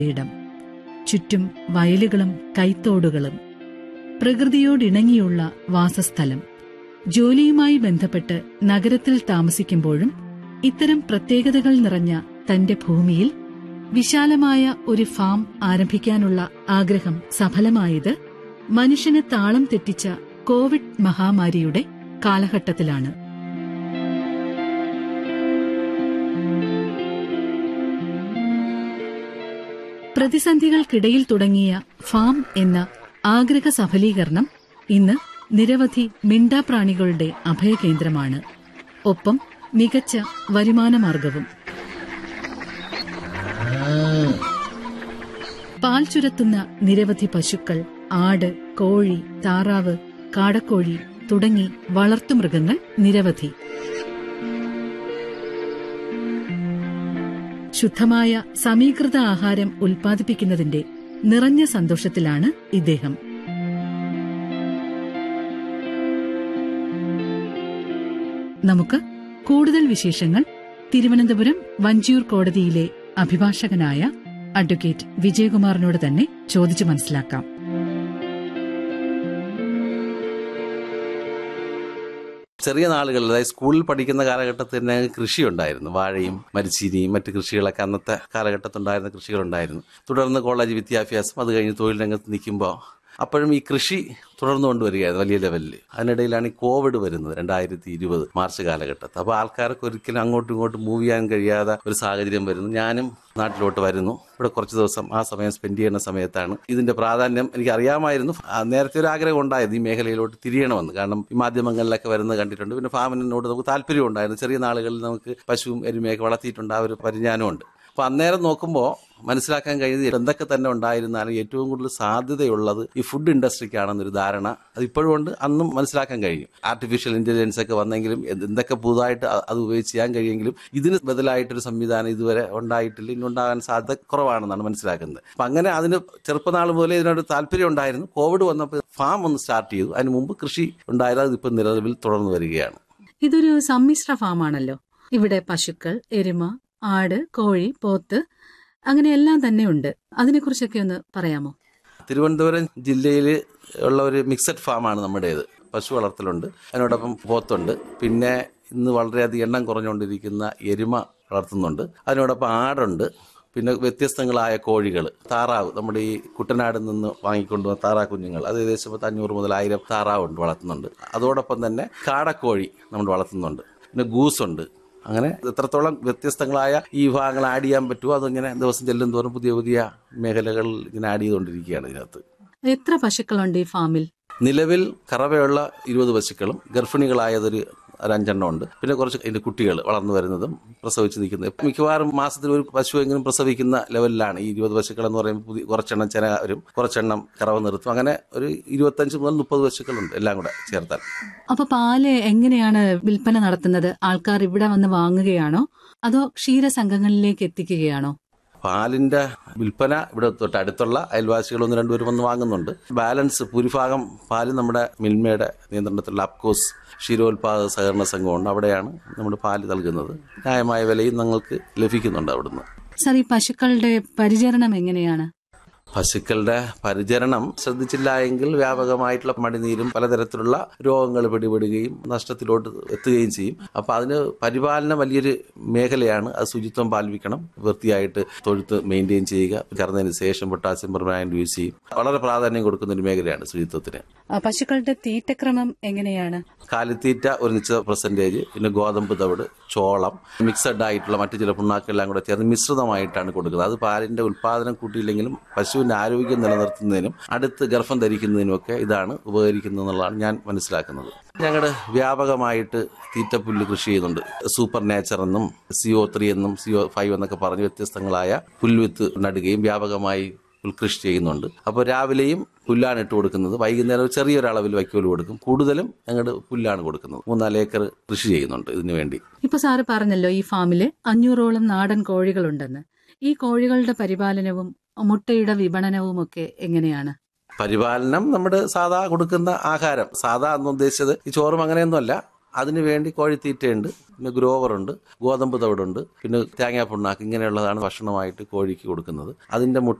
ഇടം ചുറ്റും വയലുകളും കൈത്തോടുകളും പ്രകൃതിയോടിണങ്ങിയുള്ള വാസസ്ഥലം ജോലിയുമായി ബന്ധപ്പെട്ട് നഗരത്തിൽ താമസിക്കുമ്പോഴും ഇത്തരം പ്രത്യേകതകൾ നിറഞ്ഞ തന്റെ ഭൂമിയിൽ വിശാലമായ ഒരു ഫാം ആരംഭിക്കാനുള്ള ആഗ്രഹം സഫലമായത് മനുഷ്യന് താളം തെറ്റിച്ച കോവിഡ് മഹാമാരിയുടെ കാലഘട്ടത്തിലാണ് പ്രതിസന്ധികൾക്കിടയിൽ തുടങ്ങിയ ഫാം എന്ന ആഗ്രഹ സഫലീകരണം ഇന്ന് നിരവധി മിണ്ടാപ്രാണികളുടെ അഭയകേന്ദ്രമാണ് ഒപ്പം മികച്ച വരുമാനമാർഗവും പാൽ ചുരത്തുന്ന നിരവധി പശുക്കൾ ആട് കോഴി താറാവ് കാടക്കോഴി തുടങ്ങി വളർത്തുമൃഗങ്ങൾ നിരവധി ശുദ്ധമായ സമീകൃത ആഹാരം ഉൽപ്പാദിപ്പിക്കുന്നതിന്റെ നിറഞ്ഞ സന്തോഷത്തിലാണ് ഇദ്ദേഹം നമുക്ക് കൂടുതൽ വിശേഷങ്ങൾ തിരുവനന്തപുരം വഞ്ചിയൂർ കോടതിയിലെ അഭിഭാഷകനായ അഡ്വക്കേറ്റ് വിജയകുമാറിനോട് തന്നെ ചോദിച്ചു മനസ്സിലാക്കാം ചെറിയ നാളുകളിൽ അതായത് സ്കൂളിൽ പഠിക്കുന്ന കാലഘട്ടത്തിൽ തന്നെ കൃഷി ഉണ്ടായിരുന്നു വാഴയും മരിച്ചീനിയും മറ്റ് കൃഷികളൊക്കെ അന്നത്തെ കാലഘട്ടത്തുണ്ടായിരുന്ന കൃഷികളുണ്ടായിരുന്നു തുടർന്ന് കോളേജ് വിദ്യാഭ്യാസം അത് കഴിഞ്ഞ് തൊഴിൽ രംഗത്ത് നിൽക്കുമ്പോൾ അപ്പോഴും ഈ കൃഷി തുടർന്നു കൊണ്ടുവരികയായിരുന്നു വലിയ ലെവലിൽ അതിനിടയിലാണ് ഈ കോവിഡ് വരുന്നത് രണ്ടായിരത്തി ഇരുപത് മാർച്ച് കാലഘട്ടത്തിൽ അപ്പോൾ ആൾക്കാർക്ക് ഒരിക്കലും അങ്ങോട്ടും ഇങ്ങോട്ടും മൂവ് ചെയ്യാൻ കഴിയാത്ത ഒരു സാഹചര്യം വരുന്നു ഞാനും നാട്ടിലോട്ട് വരുന്നു ഇവിടെ കുറച്ച് ദിവസം ആ സമയം സ്പെൻഡ് ചെയ്യുന്ന സമയത്താണ് ഇതിന്റെ പ്രാധാന്യം എനിക്ക് അറിയാമായിരുന്നു ആ, നേരത്തെ ഒരു ആഗ്രഹം ഉണ്ടായിരുന്നു ഈ മേഖലയിലോട്ട് തിരിയണമെന്ന് കാരണം ഈ മാധ്യമങ്ങളിലൊക്കെ വരുന്നത് കണ്ടിട്ടുണ്ട് പിന്നെ ഫാമിനോട് നമുക്ക് താല്പര്യം ഉണ്ടായിരുന്നു ചെറിയ നാളുകളിൽ നമുക്ക് പശുവും എരുമയൊക്കെ വളർത്തിയിട്ടുണ്ട് ആ ഒരു പരിജ്ഞാനമുണ്ട് അപ്പൊ അന്നേരം നോക്കുമ്പോൾ മനസ്സിലാക്കാൻ കഴിയുന്നത് എന്തൊക്കെ തന്നെ ഉണ്ടായിരുന്നാലും ഏറ്റവും കൂടുതൽ സാധ്യതയുള്ളത് ഈ ഫുഡ് ഇൻഡസ്ട്രിക്കാണെന്നൊരു ധാരണ അത് ഇപ്പോഴും ഉണ്ട് അന്നും മനസ്സിലാക്കാൻ കഴിഞ്ഞു ആർട്ടിഫിഷ്യൽ ഇന്റലിജൻസ് ഒക്കെ വന്നെങ്കിലും എന്ത് എന്തൊക്കെ പുതുതായിട്ട് അ- അത് ഉപയോഗിച്ച് ചെയ്യാൻ കഴിയുമെങ്കിലും ഇതിന് ബദലായിട്ടൊരു സംവിധാനം ഇതുവരെ ഉണ്ടായിട്ടില്ല ഇനി ഉണ്ടാകാൻ സാധ്യത കുറവാണെന്നാണ് മനസ്സിലാക്കുന്നത് അപ്പൊ അങ്ങനെ അതിന് ചെറുപ്പനാൾ മുതലേ ഇതിനോട് താല്പര്യം ഉണ്ടായിരുന്നു കോവിഡ് വന്നപ്പോൾ ഫാം ഒന്ന് സ്റ്റാർട്ട് ചെയ്തു അതിന് മുമ്പ് കൃഷി ഉണ്ടായിരുന്നു അത് ഇപ്പം നിലവിൽ തുടർന്നു വരികയാണ് ഇതൊരു സമ്മിശ്ര ഫാമാണല്ലോ ഇവിടെ പശുക്കൾ എരുമ ആട് കോഴി പോത്ത് അങ്ങനെ എല്ലാം തന്നെ ഉണ്ട് അതിനെക്കുറിച്ചൊക്കെ ഒന്ന് പറയാമോ തിരുവനന്തപുരം ജില്ലയിൽ ഉള്ള ഒരു മിക്സഡ് ഫാമാണ് നമ്മുടേത് പശു വളർത്തലുണ്ട് അതിനോടൊപ്പം പോത്തുണ്ട് പിന്നെ ഇന്ന് വളരെയധികം എണ്ണം കുറഞ്ഞുകൊണ്ടിരിക്കുന്ന എരുമ വളർത്തുന്നുണ്ട് അതിനോടൊപ്പം ആടുണ്ട് പിന്നെ വ്യത്യസ്തങ്ങളായ കോഴികൾ താറാവ് നമ്മുടെ ഈ കുട്ടനാടിൽ നിന്ന് വാങ്ങിക്കൊണ്ടുവന്ന താറാ കുഞ്ഞുങ്ങൾ അത് ഏകദേശം പത്ത് അഞ്ഞൂറ് മുതൽ ആയിരം താറാവുണ്ട് വളർത്തുന്നുണ്ട് അതോടൊപ്പം തന്നെ കാടക്കോഴി നമ്മൾ വളർത്തുന്നുണ്ട് പിന്നെ ഗൂസുണ്ട് അങ്ങനെ എത്രത്തോളം വ്യത്യസ്തങ്ങളായ ഈ വിഭാഗങ്ങൾ ആഡ് ചെയ്യാൻ പറ്റുമോ അതിങ്ങനെ ദിവസം ചെല്ലും തോറും പുതിയ പുതിയ മേഖലകൾ ഇങ്ങനെ ആഡ് ചെയ്തുകൊണ്ടിരിക്കുകയാണ് ഇതിനകത്ത് എത്ര പശുക്കളുണ്ട് ഈ ഫാമിൽ നിലവിൽ കറവയുള്ള ഇരുപത് പശുക്കളും ഗർഭിണികളായതൊരു ഒരു അഞ്ചെണ്ണം ഉണ്ട് പിന്നെ കുറച്ച് അതിന്റെ കുട്ടികൾ വളർന്നു വരുന്നതും പ്രസവിച്ച് നിൽക്കുന്നത് മിക്കവാറും മാസത്തിൽ ഒരു പശുവെങ്കിലും പ്രസവിക്കുന്ന ലെവലിലാണ് ഈ ഇരുപത് പശുക്കൾ എന്ന് പറയുമ്പോൾ പുതിയ കുറച്ചെണ്ണം ചെന വരും കുറച്ചെണ്ണം കറവ നിർത്തും അങ്ങനെ ഒരു ഇരുപത്തഞ്ച് മുതൽ മുപ്പത് പശുക്കളുണ്ട് എല്ലാം കൂടെ ചേർത്താൽ അപ്പൊ പാല് എങ്ങനെയാണ് വിൽപ്പന നടത്തുന്നത് ആൾക്കാർ ഇവിടെ വന്ന് വാങ്ങുകയാണോ അതോ ക്ഷീരസംഘങ്ങളിലേക്ക് എത്തിക്കുകയാണോ പാലിന്റെ വിൽപ്പന ഇവിടെ തൊട്ട് അടുത്തുള്ള അയൽവാസികൾ ഒന്ന് രണ്ടുപേരും വന്ന് വാങ്ങുന്നുണ്ട് ബാലൻസ് ഭൂരിഭാഗം പാല് നമ്മുടെ മിൽമയുടെ നിയന്ത്രണത്തിലുള്ള അപ്കോസ് ക്ഷീരോത്പാദക സഹകരണ സംഘമുണ്ട് അവിടെയാണ് നമ്മൾ പാല് നൽകുന്നത് ന്യായമായ വിലയും ഞങ്ങൾക്ക് ലഭിക്കുന്നുണ്ട് അവിടുന്ന് സർ ഈ പശുക്കളുടെ പരിചരണം എങ്ങനെയാണ് പശുക്കളുടെ പരിചരണം ശ്രദ്ധിച്ചില്ല എങ്കിൽ വ്യാപകമായിട്ടുള്ള മടിനീരും പലതരത്തിലുള്ള രോഗങ്ങൾ പിടിപെടുകയും നഷ്ടത്തിലോട്ട് എത്തുകയും ചെയ്യും അപ്പൊ അതിന് പരിപാലനം വലിയൊരു മേഖലയാണ് അത് ശുചിത്വം പാലിക്കണം വൃത്തിയായിട്ട് തൊഴുത്ത് മെയിൻറ്റെയിൻ ചെയ്യുക കറന്നതിന് ശേഷം പൊട്ടാസ്യം പെർമാനന്റ് യൂസ് ചെയ്യും വളരെ പ്രാധാന്യം കൊടുക്കുന്ന ഒരു മേഖലയാണ് ശുചിത്വത്തിന് ആ, പശുക്കളുടെ തീറ്റക്രമം എങ്ങനെയാണ് കാലിത്തീറ്റ ഒരു നിശ്ചിത പെർസെൻറ്റേജ് പിന്നെ ഗോതമ്പ് തവിട് ചോളം മിക്സഡ് ആയിട്ടുള്ള മറ്റു ചില പുണ്ണാക്കെല്ലാം കൂടെ ചേർന്ന് മിശ്രിതമായിട്ടാണ് കൊടുക്കുന്നത് അത് പാലിന്റെ ഉൽപാദനം കൂട്ടിയില്ലെങ്കിലും പശുവിന്റെ ആരോഗ്യം നിലനിർത്തുന്നതിനും അടുത്ത് ഗർഭം ധരിക്കുന്നതിനുമൊക്കെ ഇതാണ് ഉപകരിക്കുന്നത് എന്നുള്ളതാണ് ഞാൻ മനസ്സിലാക്കുന്നത് ഞങ്ങൾ വ്യാപകമായിട്ട് തീറ്റപ്പുല്ല് കൃഷി ചെയ്യുന്നുണ്ട് സൂപ്പർ നേച്ചർ എന്നും സിഒ ത്രീ എന്നും സിഒ ഫൈവ് എന്നൊക്കെ പറഞ്ഞ് വ്യത്യസ്തങ്ങളായ പുൽവിത്ത് നടുകയും വ്യാപകമായി പുൽകൃഷി ചെയ്യുന്നുണ്ട് അപ്പോൾ രാവിലെയും പുല്ലാണ് ഇട്ട് കൊടുക്കുന്നത് വൈകുന്നേരം ഒരു ചെറിയൊരളവിൽ വൈക്കോൽ കൊടുക്കും കൂടുതലും ഞങ്ങളുടെ പുല്ലാണ് കൊടുക്കുന്നത് മൂന്നാല് ഏക്കർ കൃഷി ചെയ്യുന്നുണ്ട് ഇതിനു വേണ്ടി ഇപ്പൊ സാറ് പറഞ്ഞല്ലോ ഈ ഫാമില് അഞ്ഞൂറോളം നാടൻ കോഴികളുണ്ടെന്ന് ഈ കോഴികളുടെ പരിപാലനവും മുട്ടയുടെ വിപണനവും ഒക്കെ എങ്ങനെയാണ് പരിപാലനം നമ്മുടെ സാധാ കൊടുക്കുന്ന ആഹാരം സാധാ എന്ന് ഉദ്ദേശിച്ചത് ഈ ചോറും അങ്ങനെയൊന്നുമല്ല അതിന് വേണ്ടി കോഴിത്തീറ്റയുണ്ട് പിന്നെ ഗ്രോവറുണ്ട് ഗോതമ്പ് തവിടുണ്ട് പിന്നെ തേങ്ങാ പുണ്ണാക്ക് ഇങ്ങനെയുള്ളതാണ് ഭക്ഷണമായിട്ട് കോഴിക്ക് കൊടുക്കുന്നത് അതിന്റെ മുട്ട